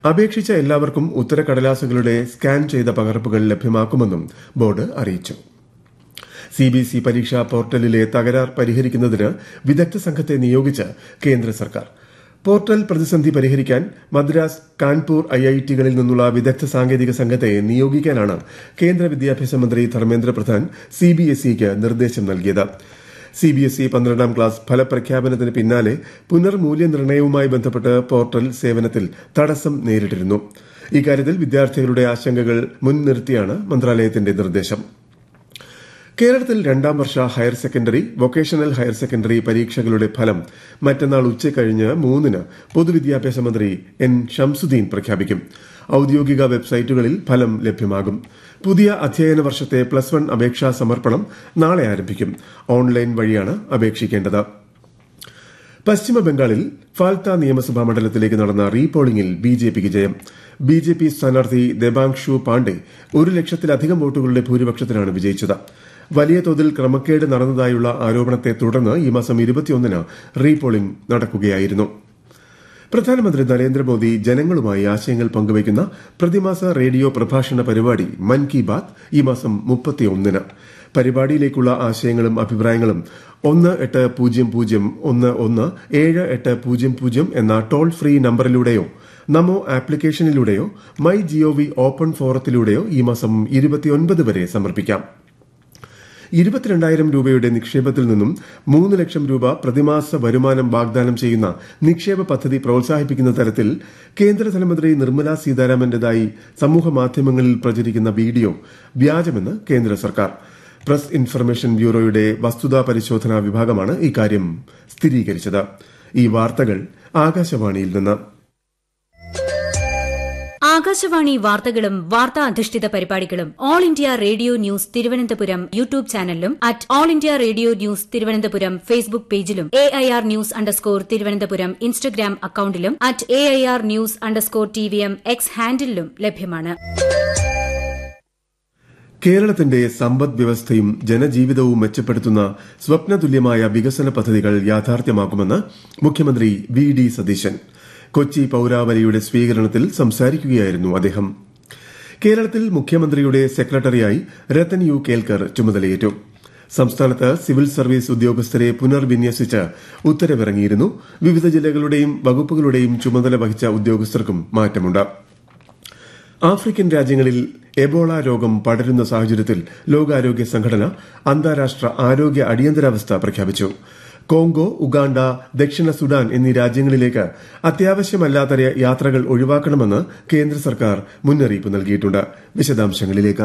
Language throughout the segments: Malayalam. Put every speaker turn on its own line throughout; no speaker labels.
അപേക്ഷിച്ച എല്ലാവർക്കും ഉത്തരക്കടലാസുകളുടെ സ്കാൻ ചെയ്ത പകർപ്പുകൾ ലഭ്യമാക്കുമെന്നും ബോർഡ് അറിയിച്ചു സിബിഎസ്ഇ പരീക്ഷാ പോർട്ടലിലെ തകരാർ പരിഹരിക്കുന്നതിന് വിദഗ്ധ സംഘത്തെ നിയോഗിച്ച് കേന്ദ്ര സർക്കാർ പോർട്ടൽ പ്രതിസന്ധി പരിഹരിക്കാൻ മദ്രാസ് കാൺപൂർ ഐഐടികളിൽ നിന്നുള്ള വിദഗ്ധ സാങ്കേതിക സംഘത്തെ നിയോഗിക്കാനാണ് കേന്ദ്ര വിദ്യാഭ്യാസ മന്ത്രി ധർമ്മേന്ദ്ര പ്രധാൻ സിബിഎസ്ഇക്ക് നിർദ്ദേശം നൽകിയത് സിബിഎസ്ഇ പന്ത്രണ്ടാം ക്ലാസ് ഫലപ്രഖ്യാപനത്തിന് പിന്നാലെ പുനർമൂല്യനിർണ്ണയവുമായി ബന്ധപ്പെട്ട് പോർട്ടൽ സേവനത്തിൽ തടസ്സം നേരിട്ടിരുന്നു ഇക്കാര്യത്തിൽ വിദ്യാർത്ഥികളുടെ ആശങ്കകൾ മുൻനിർത്തിയാണ് മന്ത്രാലയത്തിന്റെ നിർദ്ദേശം കേരളത്തിൽ രണ്ടാം വർഷ higher secondary vocational higher secondary പരീക്ഷകളുടെ ഫലം മറ്റന്നാൾ ഉച്ചകഴിഞ്ഞ് മൂന്നിന് പൊതുവിദ്യാഭ്യാസ മന്ത്രി എൻ ഷംസുദ്ദീൻ പ്രഖ്യാപിക്കും ഔദ്യോഗിക വെബ്സൈറ്റുകളിൽ ഫലം ലഭ്യമാകും പുതിയ അധ്യയന വർഷത്തെ പ്ലസ് വൺ അപേക്ഷാ സമർപ്പണം നാളെ ആരംഭിക്കും ഓൺലൈൻ വഴിയാണ് അപേക്ഷിക്കേണ്ടത് പശ്ചിമ ബംഗാളിൽ ഫാൽത്ത നിയമസഭാ മണ്ഡലത്തിലേക്ക് നടന്ന റീപോളിംഗിൽ ബി ജെ പിക്ക് ജയം ബി ജെ പി സ്ഥാനാർത്ഥി ദേബാങ്ഷു പാണ്ഡെ ഒരു ലക്ഷത്തിലധികം വോട്ടുകളുടെ ഭൂരിപക്ഷത്തിലാണ് വിജയിച്ചത് വലിയ തോതിൽ ക്രമക്കേട് നടന്നതായുള്ള ആരോപണത്തെ തുടർന്ന് ഈ മാസം ഇരുപത്തിയൊന്നിന് റീപോളിംഗ് നടക്കുകയായിരുന്നു പ്രധാനമന്ത്രി നരേന്ദ്രമോദി ജനങ്ങളുമായി ആശയങ്ങൾ പങ്കുവയ്ക്കുന്ന പ്രതിമാസ റേഡിയോ പ്രഭാഷണ പരിപാടി മൻ കി ബാത് ഈ മാസം മുപ്പത്തിയൊന്നിന് പരിപാടിയിലേക്കുള്ള ആശയങ്ങളും അഭിപ്രായങ്ങളും ഒന്ന് എട്ട് പൂജ്യം പൂജ്യം ഒന്ന് ഒന്ന് ഏഴ് എട്ട് പൂജ്യം പൂജ്യം എന്ന ടോൾ ഫ്രീ നമ്പറിലൂടെയോ നമോ ആപ്ലിക്കേഷനിലൂടെയോ മൈ ജിഒവി ഓപ്പൺ ഫോറത്തിലൂടെയോ ഈ മാസം ഇരുപത്തിയൊൻപത് വരെ സമർപ്പിക്കാം ഇരുപത്തിരണ്ടായിരം രൂപയുടെ നിക്ഷേപത്തിൽ നിന്നും മൂന്ന് ലക്ഷം രൂപ പ്രതിമാസ വരുമാനം വാഗ്ദാനം ചെയ്യുന്ന നിക്ഷേപ പദ്ധതി പ്രോത്സാഹിപ്പിക്കുന്ന തരത്തിൽ കേന്ദ്ര ധനമന്ത്രി നിർമ്മല സീതാരാമന്റേതായി സമൂഹ മാധ്യമങ്ങളിൽ പ്രചരിക്കുന്ന വീഡിയോ വ്യാജമെന്ന് കേന്ദ്ര സർക്കാർ പ്രസ് ഇൻഫർമേഷൻ ബ്യൂറോയുടെ വസ്തുതാ പരിശോധനാ വിഭാഗമാണ് ഇക്കാര്യം സ്ഥിരീകരിച്ചത് ഈ വാർത്തകൾ ആകാശവാണിയിൽ നിന്ന്
ആകാശവാണി വാർത്തകളും വാർത്താ അധിഷ്ഠിത പരിപാടികളും all India radio news Thiruvananthapuram YouTube ചാനലിലും at all India radio news Thiruvananthapuram Facebook പേജിലും A I R news underscore Thiruvananthapuram Instagram അക്കൌണ്ടിലും at A I R news underscore T V M X ഹാൻഡിലും ലഭ്യമാണ്
കേരളത്തിന്റെ സമ്പദ് വ്യവസ്ഥയും ജനജീവിതവും മെച്ചപ്പെടുത്തുന്ന സ്വപ്നതുല്യമായ വികസന പദ്ധതികൾ യാഥാർത്ഥ്യമാക്കുമെന്ന് മുഖ്യമന്ത്രി വി ഡി സതീശൻ കൊച്ചി പൌരാവലിയുടെ സ്വീകരണത്തിൽ സംസാരിക്കുകയായിരുന്നു അദ്ദേഹം കേരളത്തിൽ മുഖ്യമന്ത്രിയുടെ സെക്രട്ടറിയായി രത്തൻ യു കേൽക്കർ ചുമതലയേറ്റു സംസ്ഥാനത്ത് സിവിൽ സർവീസ് ഉദ്യോഗസ്ഥരെ പുനർവിന്യസിച്ച് ഉത്തരവിറങ്ങിയിരുന്നു വിവിധ ജില്ലകളുടെയും വകുപ്പുകളുടെയും ചുമതല വഹിച്ച ഉദ്യോഗസ്ഥർക്കും മാറ്റമുണ്ട് ആഫ്രിക്കൻ രാജ്യങ്ങളിൽ എബോള രോഗം പടരുന്ന സാഹചര്യത്തിൽ ലോകാരോഗ്യ സംഘടന അന്താരാഷ്ട്ര ആരോഗ്യ അടിയന്തരാവസ്ഥ പ്രഖ്യാപിച്ചു കോങ്കോ ഉഗാണ്ട ദക്ഷിണ സുഡാൻ എന്നീ രാജ്യങ്ങളിലേക്ക് അത്യാവശ്യമല്ലാത്ത യാത്രകൾ ഒഴിവാക്കണമെന്ന് കേന്ദ്ര സർക്കാർ മുന്നറിയിപ്പ് നൽകിയിട്ടുണ്ട് വിശദാംശങ്ങളിലേക്ക്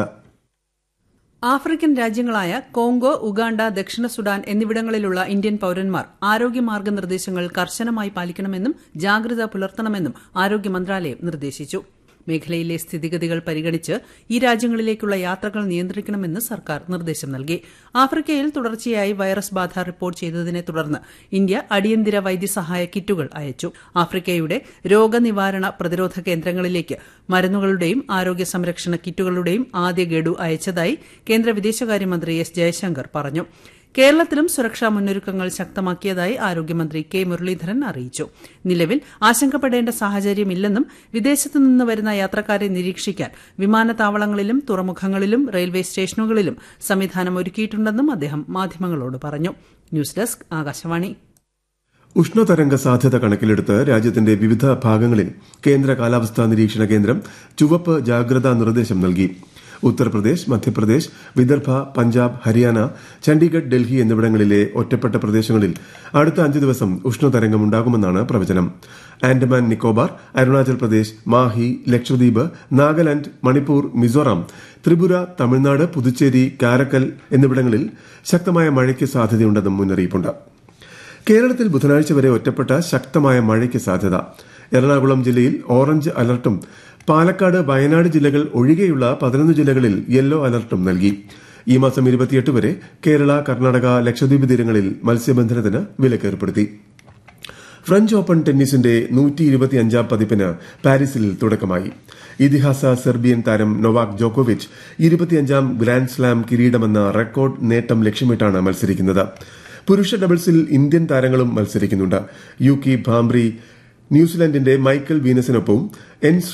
ആഫ്രിക്കൻ രാജ്യങ്ങളായ കോങ്കോ ഉഗാണ്ട ദക്ഷിണ സുഡാൻ എന്നിവിടങ്ങളിലുള്ള ഇന്ത്യൻ പൌരന്മാർ ആരോഗ്യ മാർഗനിർദ്ദേശങ്ങൾ കർശനമായി പാലിക്കണമെന്നും ജാഗ്രത പുലർത്തണമെന്നും ആരോഗ്യ മന്ത്രാലയം നിർദ്ദേശിച്ചു മേഖലയിലെ സ്ഥിതിഗതികൾ പരിഗണിച്ച് ഈ രാജ്യങ്ങളിലേക്കുള്ള യാത്രകൾ നിയന്ത്രിക്കണമെന്ന് സർക്കാർ നിർദ്ദേശം നൽകി ആഫ്രിക്കയിൽ തുടർച്ചയായി വൈറസ് ബാധ റിപ്പോർട്ട് ചെയ്തതിനെ തുടർന്ന് ഇന്ത്യ അടിയന്തര വൈദ്യസഹായ കിറ്റുകൾ അയച്ചു ആഫ്രിക്കയുടെ രോഗനിവാരണ പ്രതിരോധ കേന്ദ്രങ്ങളിലേക്ക് മരുന്നുകളുടെയും ആരോഗ്യ സംരക്ഷണ കിറ്റുകളുടെയും ആദ്യ ഗഡു അയച്ചതായി കേന്ദ്ര വിദേശകാര്യമന്ത്രി എസ് ജയശങ്കർ പറഞ്ഞു കേരളത്തിലും സുരക്ഷാ മുന്നൊരുക്കങ്ങൾ ശക്തമാക്കിയതായി ആരോഗ്യമന്ത്രി കെ മുരളീധരൻ അറിയിച്ചു നിലവിൽ ആശങ്കപ്പെടേണ്ട സാഹചര്യമില്ലെന്നും വിദേശത്തു നിന്ന് വരുന്ന യാത്രക്കാരെ നിരീക്ഷിക്കാൻ വിമാനത്താവളങ്ങളിലും തുറമുഖങ്ങളിലും റെയിൽവേ സ്റ്റേഷനുകളിലും സംവിധാനം ഒരുക്കിയിട്ടുണ്ടെന്നും അദ്ദേഹം മാധ്യമങ്ങളോട് പറഞ്ഞു ന്യൂസ് ഡെസ്ക് ആകാശവാണി
ഉഷ്ണതരംഗ സാധ്യത കണക്കിലെടുത്ത് രാജ്യത്തിന്റെ വിവിധ ഭാഗങ്ങളിൽ കേന്ദ്ര കാലാവസ്ഥാ നിരീക്ഷണ കേന്ദ്രം ചുവപ്പ് ജാഗ്രതാ നിർദ്ദേശം നൽകി ഉത്തർപ്രദേശ് മധ്യപ്രദേശ് വിദർഭ പഞ്ചാബ് ഹരിയാന ചണ്ഡീഗഡ് ഡൽഹി എന്നിവിടങ്ങളിലെ ഒറ്റപ്പെട്ട പ്രദേശങ്ങളിൽ അടുത്ത അഞ്ച് ദിവസം ഉഷ്ണതരംഗമുണ്ടാകുമെന്നാണ് പ്രവചനം ആൻഡമാൻ നിക്കോബാർ അരുണാചൽ പ്രദേശ് മാഹി ലക്ഷദ്വീപ് നാഗാലാന്റ് മണിപ്പൂർ മിസോറാം ത്രിപുര തമിഴ്നാട് പുതുച്ചേരി കാരക്കൽ എന്നിവിടങ്ങളിൽ ശക്തമായ മഴയ്ക്ക് സാധ്യതയുണ്ടെന്നും മുന്നറിയിപ്പുണ്ട് കേരളത്തിൽ ബുധനാഴ്ച വരെ ഒറ്റപ്പെട്ട ശക്തമായ മഴയ്ക്ക് സാധ്യത എറണാകുളം ജില്ലയിൽ ഓറഞ്ച് അലർട്ടും പാലക്കാട് വയനാട് ജില്ലകൾ ഒഴികെയുള്ള പതിനൊന്ന് ജില്ലകളിൽ യെല്ലോ അലർട്ടും നൽകി ഈ മാസം ഇരുപത്തിയെട്ട് വരെ കേരള കർണാടക ലക്ഷദ്വീപ് തീരങ്ങളിൽ മത്സ്യബന്ധനത്തിന് വിലക്കേർപ്പെടുത്തി ഫ്രഞ്ച് ഓപ്പൺ ടെന്നീസിന്റെ നൂറ്റി ഇരുപത്തിയഞ്ചാം പതിപ്പിന് പാരീസിൽ തുടക്കമായി ഇതിഹാസ സെർബിയൻ താരം നൊവാക് ജോക്കോവിച്ച് ഇരുപത്തിയഞ്ചാം ഗ്രാൻഡ് സ്ലാം കിരീടമെന്ന റെക്കോർഡ് നേട്ടം ലക്ഷ്യമിട്ടാണ് മത്സരിക്കുന്നത് പുരുഷ ഡബിൾസിൽ ഇന്ത്യൻ താരങ്ങളും മത്സരിക്കുന്നുണ്ട് യു കി ഭാംബ്രി ന്യൂസിലൻഡിന്റെ മൈക്കൽ വീനസിനൊപ്പവും എൻ